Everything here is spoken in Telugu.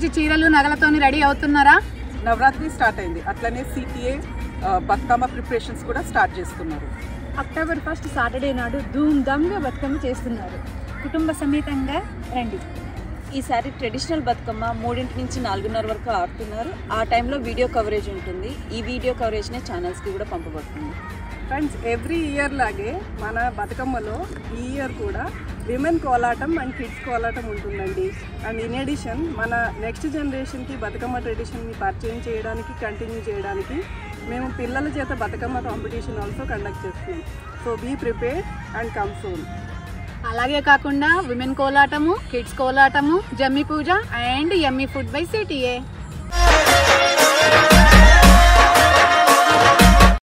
నుంచి చీరలు నగలతోని రెడీ అవుతున్నారా నవరాత్రి స్టార్ట్ అయింది అట్లనే సిటిఏ బతుకమ్మ ప్రిపరేషన్స్ కూడా స్టార్ట్ చేస్తున్నారు అక్టోబర్ ఫస్ట్ సాటర్డే నాడు ధూమ్ ధామ్గా బతుకమ్మ చేస్తున్నారు కుటుంబ సమేతంగా రండి ఈసారి ట్రెడిషనల్ బతుకమ్మ మూడింటి నుంచి నాలుగున్నర వరకు ఆడుతున్నారు ఆ టైంలో వీడియో కవరేజ్ ఉంటుంది ఈ వీడియో కవరేజ్నే ఛానల్స్కి కూడా పంపబడుతుంది ఫ్రెండ్స్ ఎవ్రీ ఇయర్ లాగే మన బతుకమ్మలో ఈ ఇయర్ కూడా women kolatam and kids kolatam ఉంటుందండి అండ్ ఇన్ ఎడిషన్ మన నెక్స్ట్ జనరేషన్కి బతుకమ్మ ట్రెడిషన్ని పరిచయం చేయడానికి కంటిన్యూ చేయడానికి మేము పిల్లల చేత బతుకమ్మ కాంపిటీషన్ ఆల్సో కండక్ట్ చేస్తున్నాం so be prepared and come soon అలాగే కాకుండా విమెన్ కోలాటము కిడ్స్ కోలాటము జమ్మి పూజ అండ్ ఎమ్మి ఫుడ్ బై సిటీఏ